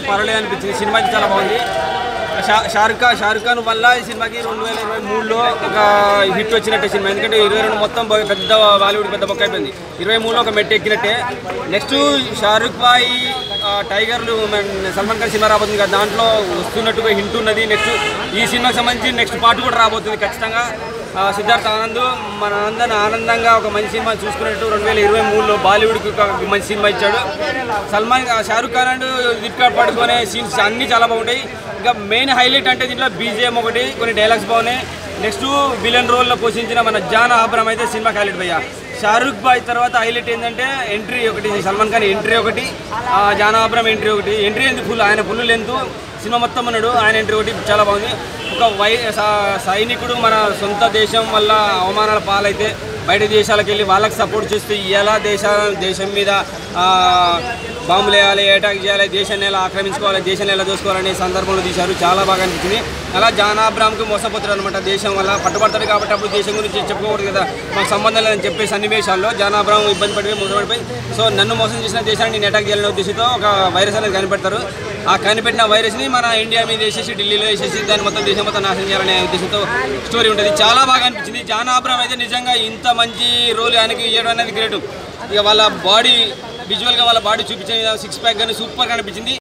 పర్వాలేదు అనిపించింది సినిమా అయితే చాలా బాగుంది షా- షారుఖ్ ఖాన్ షారుఖ్ ఖాన్ వల్ల ఈ సినిమాకి రెండు వేల ఇరవై మూడులో ఒక హిట్ వచ్చినట్టే సినిమా ఎందుకంటే ఇరవై రెండు మొత్తం బ- పెద్ద బాలీవుడ్ పెద్ద బొక్క అయిపోయింది ఇరవై మూడులో ఒక మెట్టు ఎక్కినట్టే నెక్స్ట్ షారుఖ్ బాయ్ ఆ, టైగర్లు మన సల్మాన్ ఖాన్ సినిమా రాబోతుంది కదా దాంట్లో వస్తున్నట్టుగా హింట్ ఉన్నది నెక్స్ట్ ఈ సినిమాకి సంబంధించి నెక్స్ట్ పార్ట్ కూడా రాబోతుంది ఖచ్చితంగా ఆ, సిద్ధార్థ్ ఆనంద్ మన అందరిని ఆనందంగా ఒక మంచి సినిమా చూసుకున్నట్టు రెండు వేల ఇరవై మూడులో బాలీవుడ్కి ఒక మంచి సినిమా ఇచ్చాడు సల్మాన్ ఖాన్- షారుఖ్ ఖాన్ అండ్ దిట్కా పడుకునే సీన్స్ అన్నీ చాలా బాగుంటాయి ఇంకా మెయిన్ హైలైట్ అంటే దీంట్లో బీజిఎం ఒకటి కొన్ని డైలాగ్స్ బాగున్నాయి నెక్స్ట్ విలన్ రోల్లో పోషించిన మన జాన్ ఆబ్రమ్ అయితే సినిమాకి హైలైట్ భయ్యా షారుఖ్ బాయ్ తర్వాత హైలైట్ ఏంటంటే ఎంట్రీ ఒకటి సల్మాన్ ఖాన్ ఎంట్రీ ఒకటి ఆ, జాన్ ఆబ్రమ్ ఎంట్రీ ఒకటి ఎంట్రీ ఎందుకు ఫుల్ ఆయన ఫుల్ లెంత్ సినిమా మొత్తం ఉన్నాడు ఆయన ఎంట్రీ ఒకటి చాలా బాగుంది ఒక వై స- సైనికుడు మన సొంత దేశం వల్ల అవమానాల పాలైతే బయట దేశాలకు వెళ్ళి వాళ్ళకి సపోర్ట్ చేస్తూ ఎలా దేశ దేశం మీద ఆ, బాంబులు వేయాలి అటాక్ చేయాలి దేశాన్ని ఎలా ఆక్రమించుకోవాలి దేశాన్ని ఎలా దోసుకోవాలనే సందర్భంలో తీశారు చాలా బాగా అనిపించింది అలా జాన్ అబ్రామ్కి మోసపోతాడు అనమాట దేశం వల్ల పట్టుబడతాడు కాబట్టి అప్పుడు దేశం గురించి చెప్పుకోకూడదు కదా మాకు సంబంధం లేదని చెప్పే సన్నివేశాల్లో జాన్ అబ్రామ్ ఇబ్బంది పడిపోయి మోసపడిపోయి సో నన్ను మోసం చేసిన దేశాన్ని నేను అటాక్ చేయాలనే ఉద్దేశంతో ఒక వైరస్ అనేది కనిపెడతారు ఆ కనిపెట్టిన వైరస్ని మన ఇండియా మీద వేసేసి ఢిల్లీలో వేసేసి దాన్ని మొత్తం దేశం మొత్తం నాశనం చేయాలనే ఉద్దేశంతో స్టోరీ ఉంటుంది చాలా బాగా అనిపించింది జాన్ అబ్రామ్ అయితే నిజంగా ఇంత మంచి రోల్ ఆయనకి ఇవ్వడం అనేది గ్రేట్ ఇక వాళ్ళ బాడీ విజువల్గా వాళ్ళ బాడీ చూపించే సిక్స్ ప్యాక్ కానీ సూపర్గా అనిపించింది